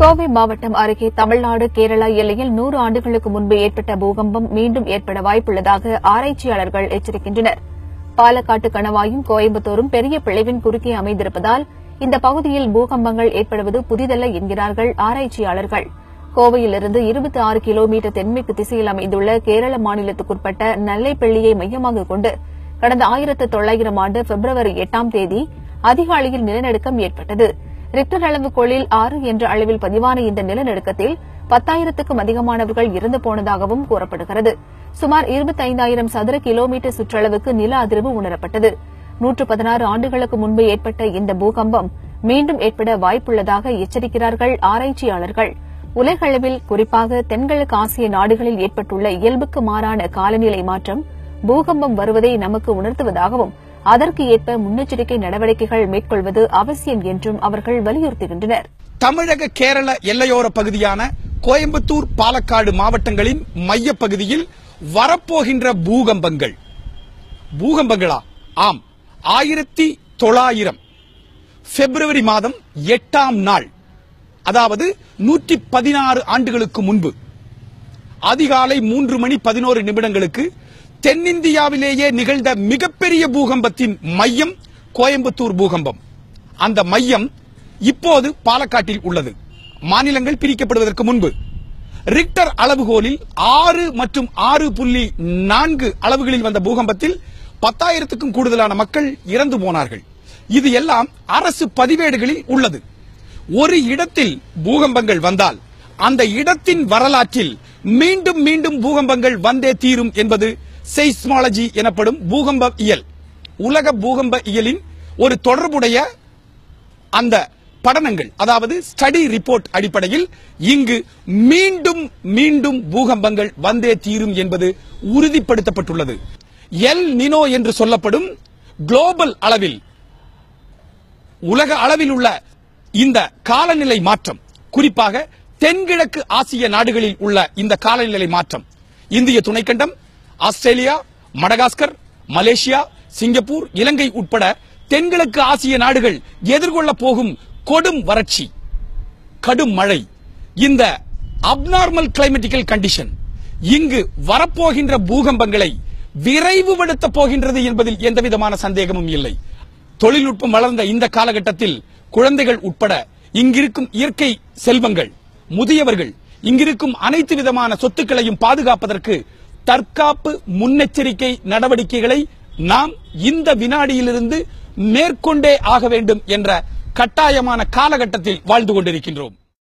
கோவை மாவட்டம் அருகே தமிழ்நாடு கேரளா எல்லையில் நூறு ஆண்டுகளுக்கு முன்பு ஏற்பட்ட பூகம்பம் மீண்டும் ஏற்பட வாய்ப்புள்ளதாக ஆராய்ச்சியாளர்கள் எச்சரிக்கின்றனர் பாலக்காட்டு கணவாயும் கோயம்புத்தூரும் பெரிய பிளவின் குறுக்கே அமைந்திருப்பதால் இந்த பகுதியில் பூகம்பங்கள் ஏற்படுவது புதிதல்ல என்கிறார்கள் ஆராய்ச்சியாளர்கள் கோவையிலிருந்து இருபத்தி ஆறு கிலோமீட்டர் தென்மேற்கு திசையில் அமைந்துள்ள கேரள மாநிலத்துக்குட்பட்ட நல்லைப்பள்ளியை மையமாக கொண்டு கடந்த ஆயிரத்து தொள்ளாயிரம் ஆண்டு பிப்ரவரி எட்டாம் தேதி அதிகாலையில் நிலநடுக்கம் ஏற்பட்டது ரிக்டர் அளவுகோலில் ஆறு என்ற அளவில் பதிவான இந்த நிலநடுக்கத்தில் பத்தாயிரத்துக்கும் அதிகமானவர்கள் இறந்து போனதாகவும் கூறப்படுகிறது சுமார் இருபத்தைந்தாயிரம் சதுர கிலோமீட்டர் சுற்றளவுக்கு நில அதிர்வு உணரப்பட்டது நூற்று பதினாறு ஆண்டுகளுக்கு முன்பு ஏற்பட்ட இந்த பூகம்பம் மீண்டும் ஏற்பட வாய்ப்புள்ளதாக எச்சரிக்கிறார்கள் ஆராய்ச்சியாளர்கள் உலகளவில் குறிப்பாக தென்கிழக்கு ஆசிய நாடுகளில் ஏற்பட்டுள்ள இயல்புக்கு மாறான காலநிலை மாற்றம் பூகம்பம் வருவதை நமக்கு உணர்த்துவதாகவும் அதற்கு ஏற்ப முன்னெச்சரிக்கை நடவடிக்கைகள் மேற்கொள்வது அவசியம் என்றும் அவர்கள் வலியுறுத்துகின்றனர் தமிழக கேரள எல்லையோர பகுதியான கோயம்புத்தூர் பாலக்காடு மாவட்டங்களின் மையப் பகுதியில் வரப்போகின்ற பூகம்பங்கள் பூகம்பங்களா ஆம் ஆயிரத்தி தொள்ளாயிரம் பிப்ரவரி மாதம் எட்டாம் நாள் அதாவது நூற்றி பதினாறு ஆண்டுகளுக்கு முன்பு அதிகாலை மூன்று மணி பதினோரு நிமிடங்களுக்கு தென்னிந்தியாவிலேயே நிகழ்ந்த மிகப்பெரிய பூகம்பத்தின் மையம் கோயம்புத்தூர் பூகம்பம் அந்த மையம் இப்போது பாலக்காட்டில் உள்ளது மாநிலங்கள் பிரிக்கப்படுவதற்கு முன்பு ரிக்டர் அளவுகோலில் ஆறு மற்றும் ஆறு புள்ளி நான்கு அளவுகளில் வந்த பூகம்பத்தில் பத்தாயிரத்துக்கும் கூடுதலான மக்கள் இறந்து போனார்கள் இது எல்லாம் அரசு பதிவேடுகளில் உள்ளது ஒரு இடத்தில் பூகம்பங்கள் வந்தால் அந்த இடத்தின் வரலாற்றில் மீண்டும் மீண்டும் பூகம்பங்கள் வந்தே தீரும் என்பது செய்ஸ்மாலஜி எனப்படும் பூகம்ப இயல் உலக பூகம்ப இயலின் ஒரு தொடர்புடைய அந்த படனங்கள் அதாவது ஸ்டடி ரிப்போர்ட் அடிப்படையில் இங்கு மீண்டும் மீண்டும் பூகம்பங்கள் வந்தே தீரும் என்பது உறுதிப்படுத்தப்பட்டுள்ளது எல் நினோ என்று சொல்லப்படும் குளோபல் அளவில் உலக அளவில் உள்ள இந்த காலநிலை மாற்றம் குறிப்பாக தென்கிழக்கு ஆசிய நாடுகளில் உள்ள இந்த காலநிலை மாற்றம் இந்திய துணைக்கண்டம் Australia Madagascar Malaysia Singapore Ilangai உட்பட தென்கிழக்கு ஆசிய நாடுகள் எதிர்கொள்ள போகும் கொடும் வறட்சி கடும் மழை இந்த அப்நார்மல் கிளைமேட்டிக்கல் கண்டிஷன் இங்கு வரப்போகின்ற பூகம்பங்களை விரைவுபடுத்த போகின்றது என்பதில் எந்தவிதமான சந்தேகமும் இல்லை தொழில்நுட்பம் வளர்ந்த இந்த காலகட்டத்தில் குழந்தைகள் உட்பட இங்கிருக்கும் இயற்கை செல்வங்கள் முதியவர்கள் இங்கிருக்கும் அனைத்து விதமான சொத்துக்களையும் பாதுகாப்பதற்கு தற்காப்பு முன்னெச்சரிக்கை நடவடிக்கைகளை நாம் இந்த வினாடியிலிருந்து மேற்கொண்டே ஆக வேண்டும் என்ற கட்டாயமான காலகட்டத்தில் வாழ்ந்து கொண்டிருக்கின்றோம்